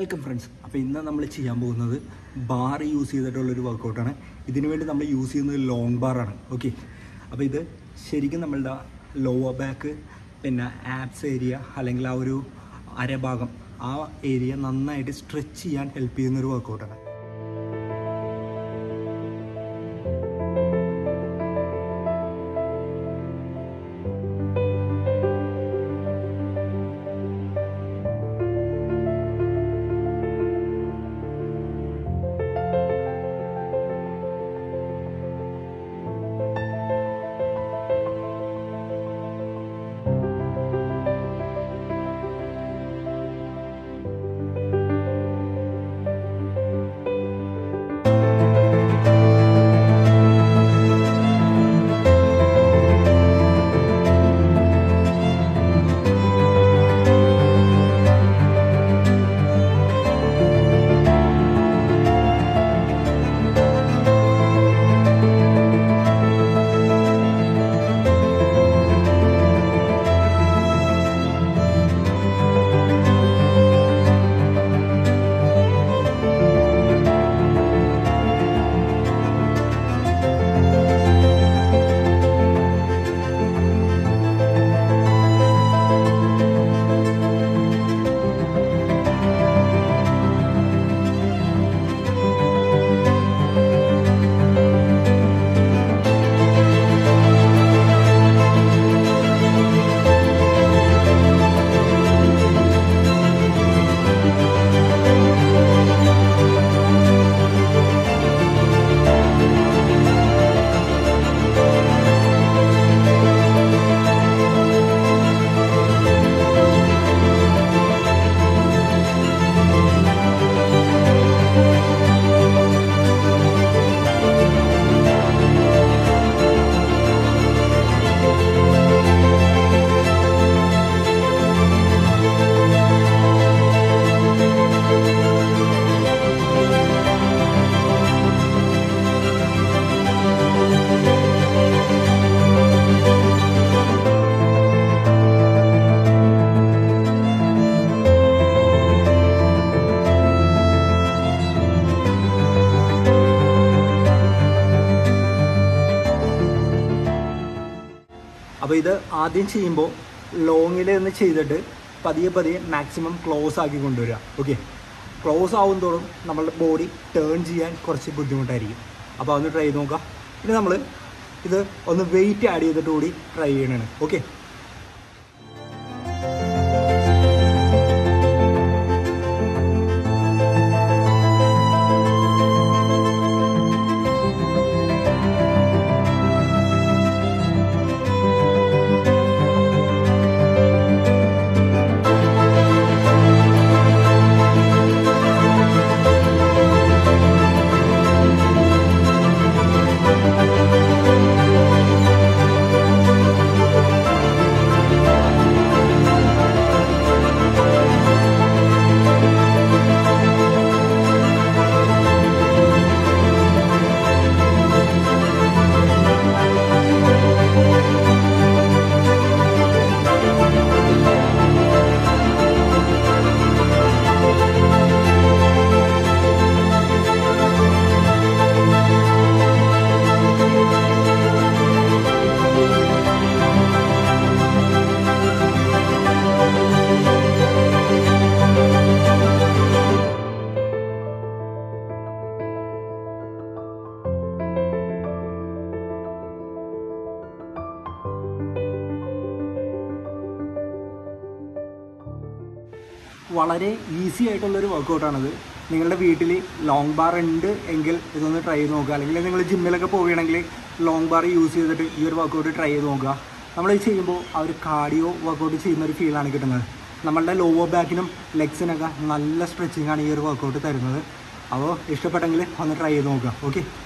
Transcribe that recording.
welcome friends അപ്പോൾ ഇന്ന് നമ്മൾ ചെയ്യാൻ പോകുന്നത് ബാർ യൂസ് ചെയ്തിട്ടുള്ളൊരു വർക്കൗട്ടാണ് ഇതിനു വേണ്ടി നമ്മൾ യൂസ് ചെയ്യുന്നത് ലോങ് ബാറാണ് ഓക്കെ അപ്പോൾ ഇത് ശരിക്കും നമ്മളുടെ ലോവർ ബാക്ക് പിന്നെ ആപ്സ് ഏരിയ അല്ലെങ്കിൽ ആ ഒരു അരഭാഗം ആ ഏരിയ നന്നായിട്ട് സ്ട്രെച്ച് ചെയ്യാൻ ഹെൽപ്പ് ചെയ്യുന്ന ഒരു വർക്കൗട്ടാണ് അപ്പോൾ ഇത് ആദ്യം ചെയ്യുമ്പോൾ ലോങ്ങിൽ നിന്ന് ചെയ്തിട്ട് പതിയെ പതിയെ മാക്സിമം ക്ലോസ് ആക്കി കൊണ്ടുവരിക ഓക്കെ ക്ലോസ് ആവും തോറും നമ്മളുടെ ബോഡി ടേൺ ചെയ്യാൻ കുറച്ച് ബുദ്ധിമുട്ടായിരിക്കും അപ്പോൾ അതൊന്ന് ട്രൈ ചെയ്ത് നോക്കാം പിന്നെ നമ്മൾ ഇത് ഒന്ന് വെയിറ്റ് ആഡ് ചെയ്തിട്ട് കൂടി ട്രൈ ചെയ്യണതാണ് ഓക്കെ വളരെ ഈസി ആയിട്ടുള്ളൊരു വർക്കൗട്ടാണിത് നിങ്ങളുടെ വീട്ടിൽ ലോങ് ബാർ ഉണ്ട് എങ്കിൽ ഇതൊന്ന് ട്രൈ ചെയ്ത് നോക്കുക അല്ലെങ്കിൽ നിങ്ങൾ ജിമ്മിലൊക്കെ പോവുകയാണെങ്കിൽ ലോങ് ബാർ യൂസ് ചെയ്തിട്ട് ഈ ഒരു വർക്കൗട്ട് ട്രൈ ചെയ്ത് നോക്കുക നമ്മൾ ഇത് ചെയ്യുമ്പോൾ ആ ഒരു കാർഡിയോ വർക്കൗട്ട് ചെയ്യുന്ന ഒരു ഫീലാണ് കിട്ടുന്നത് നമ്മളുടെ ലോവർ ബാക്കിനും ലെഗ്സിനൊക്കെ നല്ല സ്ട്രെച്ചിങ് ആണ് ഈ ഒരു വർക്കൗട്ട് തരുന്നത് അപ്പോൾ ഇഷ്ടപ്പെട്ടെങ്കിൽ ഒന്ന് ട്രൈ ചെയ്ത് നോക്കുക ഓക്കെ